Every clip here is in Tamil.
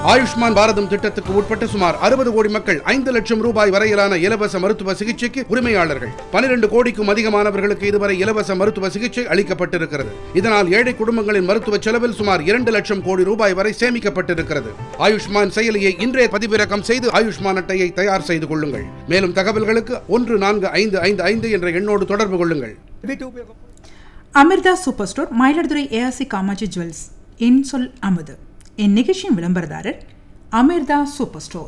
ஆயுஷ்மான் பாரதம் திட்டத்துக்கு உட்பட்ட சுமார் அறுபது கோடி மக்கள் ஐந்து லட்சம் ரூபாய் வரையிலான இலவச மருத்துவ சிகிச்சைக்கு உரிமையாளர்கள் பனிரெண்டு கோடிக்கும் அதிகமானவர்களுக்கு இதுவரை இலவச மருத்துவ சிகிச்சை அளிக்கப்பட்டிருக்கிறது இதனால் ஏழை குடும்பங்களின் மருத்துவ செலவில் சுமார் இரண்டு லட்சம் கோடி ரூபாய் வரை சேமிக்கப்பட்டிருக்கிறது ஆயுஷ்மான் செயலியை இன்றே பதிவிறக்கம் செய்து ஆயுஷ்மான் அட்டையை தயார் செய்து கொள்ளுங்கள் மேலும் தகவல்களுக்கு ஒன்று நான்கு ஐந்து ஐந்து ஐந்து என்ற எண்ணோடு தொடர்பு கொள்ளுங்கள் வீட்டு உபயோகம் Amrita super store Mayiladuthurai ARC Kamatchi jewels என் சொல் அமுது என் நிகழ்ச்சியின் விளம்பரதாரர் அமிர்தா சூப்பர் ஸ்டோர்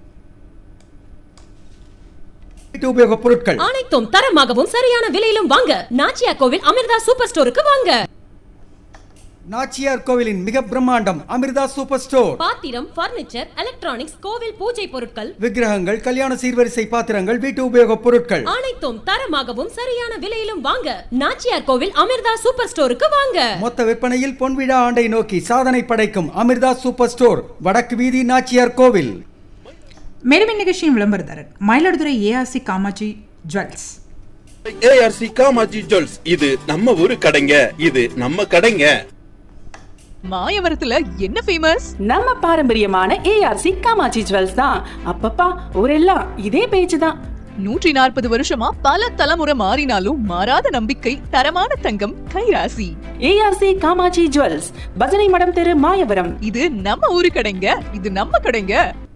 வீட்டு உபயோகப் பொருட்கள் அனைத்தும் தரமாகவும் சரியான விலையிலும் வாங்க நாச்சியா கோவில் அமிர்தா சூப்பர் ஸ்டோருக்கு வாங்க நாச்சியார் கோவிலின் மிக பிரம்மாண்டம் அமிர்தா சூப்பர் ஸ்டோர் பாத்திரம் பர்னிச்சர் எலக்ட்ரானிக்ஸ் கோவில் பூஜை பொருட்கள் விக்கிரகங்கள் கல்யாண சீர்வரிசை பாத்திரங்கள் வீட்டு உபயோகப் பொருட்கள் அனைத்தும் தரமாகவும் சரியான விலையிலும் வாங்க நாச்சியார் கோவில் அமிர்தா சூப்பர் ஸ்டோருக்கு வாங்க மொத்த விற்பனையில் பொன்விழா ஆண்டை நோக்கி சாதனை படைக்கும் அமிர்தா சூப்பர் ஸ்டோர் வடக்கு வீதி நாச்சியார் கோவில் மேலும் நிகழ்ச்சியின் விளம்பரதாரர் Mayiladuthurai ARC Kamatchi jewels ARC Kamatchi jewels இது நம்ம ஊரு கடைங்க இது நம்ம கடைங்க மாயவரத்துல என்ன ஃபேமஸ் நம்ம பாரம்பரியமான ஏஆர்சி காமாட்சி ஜுவல்ஸ் தான் அப்பப்பா ஊரெல்லாம் இதே பேச்சு தான் நூற்றி நாற்பது வருஷமா பல தலைமுறை மாறினாலும் மாறாத நம்பிக்கை தரமான தங்கம் கைராசி ஏஆர்சி காமாட்சி ஜுவல்ஸ் பஜனை மடம் தெரு மாயவரம் இது நம்ம ஊரு கடைங்க இது நம்ம கடைங்க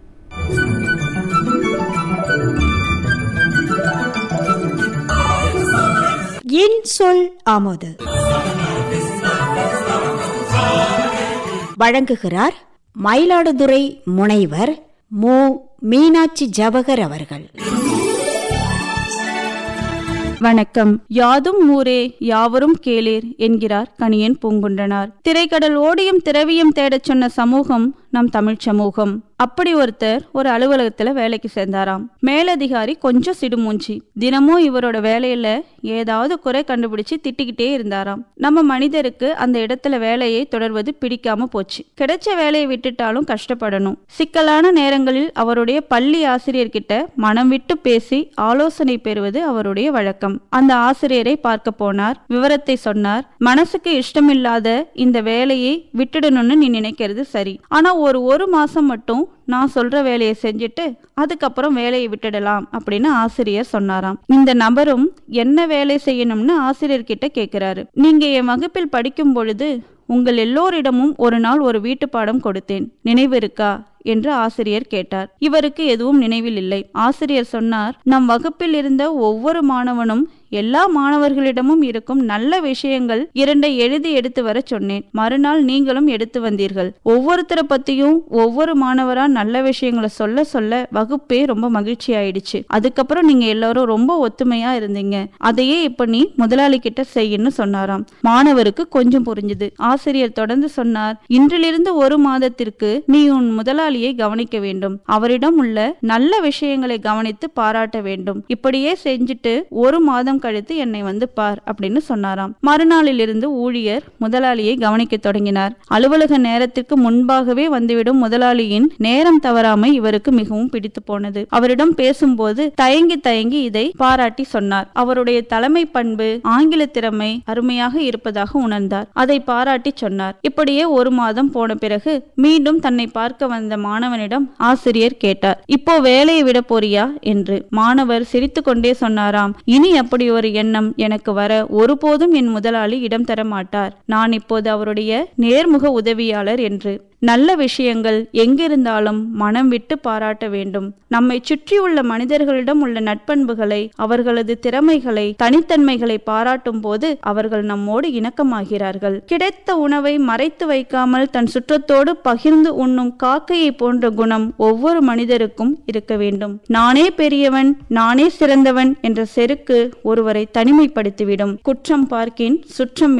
என் சொல் ஆமோது வழங்குகிறார் மயிலாடுதுறை முனைவர் மு மீனாட்சி ஜவகர் அவர்கள் வணக்கம் யாதும் ஊரே யாவரும் கேளீர் என்கிறார் கணியன் பூங்குன்றனார் திரைக்கடல் ஓடியும் திரவியம் தேடச் சொன்ன சமூகம் நம் தமிழ்ச் சமூகம் அப்படி ஒருத்தர் ஒரு அலுவலகத்துல வேலைக்கு சேர்ந்தாராம் மேலதிகாரி கொஞ்சம் சிடுமூஞ்சி தினமும் இவரோட வேலையில ஏதாவது குறை கண்டுபிடிச்சு திட்டிக்கிட்டே இருந்தாராம் நம்ம மனிதருக்கு அந்த இடத்துல வேலையை தொடர்வது பிடிக்காம போச்சு கிடைச்ச வேலையை விட்டுட்டாலும் கஷ்டப்படணும் சிக்கலான நேரங்களில் அவருடைய பள்ளி ஆசிரியர்கிட்ட மனம் விட்டு பேசி ஆலோசனை பெறுவது அவருடைய வழக்கம் அந்த ஆசிரியரை பார்க்க போனார் விவரத்தை சொன்னார் மனசுக்கு இஷ்டமில்லாத இந்த வேலையை விட்டுடணும்னு நீ நினைக்கிறது சரி ஆனா ஒரு ஒரு மாசம் மட்டும் நான் சொல்ற வேலையை செஞ்சுட்டு அதுக்கப்புறம் வேலையை விட்டுடலாம் அப்படின்னு ஆசிரியர் சொன்னாராம் இந்த நபரும் என்ன வேலை செய்யணும்னு ஆசிரியர்கிட்ட கேட்கிறாரு நீங்க என் வகுப்பில் படிக்கும் பொழுது உங்கள் எல்லோரிடமும் ஒரு நாள் ஒரு வீட்டு பாடம் கொடுத்தேன் நினைவு இருக்கா என்று ஆசிரியர் கேட்டார் இவருக்கு எதுவும் நினைவில் இல்லை ஆசிரியர் சொன்னார் நம் வகுப்பில் இருந்த ஒவ்வொரு மாணவனும் எல்லா மாணவர்களிடமும் இருக்கும் நல்ல விஷயங்கள் இரண்டை எழுதி எடுத்து வர சொன்னேன் மறுநாள் நீங்களும் எடுத்து வந்தீர்கள் ஒவ்வொருத்தரை பத்தியும் ஒவ்வொரு மாணவரா நல்ல விஷயங்களை சொல்ல சொல்ல வகுப்பே ரொம்ப மகிழ்ச்சி ஆயிடுச்சு அதுக்கப்புறம் நீங்க எல்லாரும் ரொம்ப ஒத்துமையா இருந்தீங்க அதையே இப்ப நீ முதலாளி கிட்ட செய்யன்னு சொன்னாராம் மாணவருக்கு கொஞ்சம் புரிஞ்சுது ஆசிரியர் தொடர்ந்து சொன்னார் இன்றிலிருந்து ஒரு மாதத்திற்கு நீ உன் முதலாளியை கவனிக்க வேண்டும் அவரிடம் உள்ள நல்ல விஷயங்களை கவனித்து பாராட்ட வேண்டும் இப்படியே செஞ்சுட்டு ஒரு மாதம் கழித்து என்னை வந்து பார் அப்படின்னு சொன்னாராம் மறுநாளிலிருந்து ஊழியர் முதலாளியை கவனிக்க தொடங்கினார் அலுவலக நேரத்திற்கு முன்பாகவே வந்துவிடும் முதலாளியின் நேரம் தவறாமை இவருக்கு மிகவும் பிடித்து போனது அவரிடம் பேசும்போது தயங்கி தயங்கி இதை பாராட்டி சொன்னார் அவருடைய தலைமை பண்பு ஆங்கில திறமை அருமையாக இருப்பதாக உணர்ந்தார் அதை பாராட்டி சொன்னார் இப்படியே ஒரு மாதம் போன பிறகு மீண்டும் தன்னை பார்க்க வந்த மாணவனிடம் ஆசிரியர் கேட்டார் இப்போ வேலையை விட போறியா என்று மாணவர் சிரித்துக்கொண்டே சொன்னாராம் இனி அப்படி ஒரு எண்ணம் எனக்கு வர ஒருபோதும் என் முதலாளி இடம் தர மாட்டார் நான் இப்போது அவருடைய நேர்முக உதவியாளர் என்று நல்ல விஷயங்கள் எங்கிருந்தாலும் மனம் விட்டு பாராட்ட வேண்டும் நம்மை சுற்றியுள்ள மனிதர்களிடம் உள்ள நட்பண்புகளை அவர்களது திறமைகளை தனித்தன்மைகளை பாராட்டும் போது அவர்கள் நம்மோடு இணக்கமாகிறார்கள் கிடைத்த உணவை மறைத்து வைக்காமல் தன் சுற்றத்தோடு பகிர்ந்து உண்ணும் காக்கையை போன்ற குணம் ஒவ்வொரு மனிதருக்கும் இருக்க வேண்டும் நானே பெரியவன் நானே சிறந்தவன் என்ற செருக்கு ஒருவரை தனிமைப்படுத்திவிடும் குற்றம் பார்க்கின் சுற்றம்